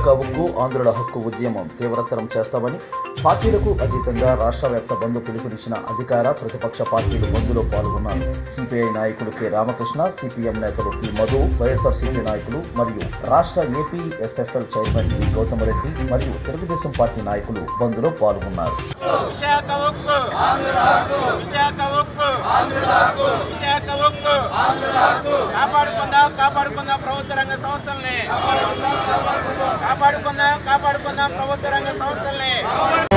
విశాఖ ఉక్కు ఆంధ్రుల హక్కు ఉద్యమం తీవ్రతరం చేస్తామని పార్టీలకు అతీతంగా రాష్ట్ర వ్యాప్త బంద్ పిలుపునిచ్చిన అధికార ప్రతిపక్ష పార్టీలు బంద్లో పాల్గొన్నారు సిపిఐ నాయకులు కె రామకృష్ణ సిపిఎం నేతలు పి మధు వైఎస్ఆర్సీపీ నాయకులు మరియు రాష్ట్ర AP SFL chairman V Goutham Reddy మరియు తెలుగుదేశం పార్టీ నాయకులు బంద్లో పాల్గొన్నారు విశాఖ ఉక్కు విశాఖ ఉక్కు విశాఖ ఉక్కు కాపాడుకుందాం కాపాడుకుందాం ప్రభుత్వ రంగ సంస్థల్ని కాపాడుకుందాం కాపాడుకుందాం ప్రభుత్వ రంగ సంస్థల్ని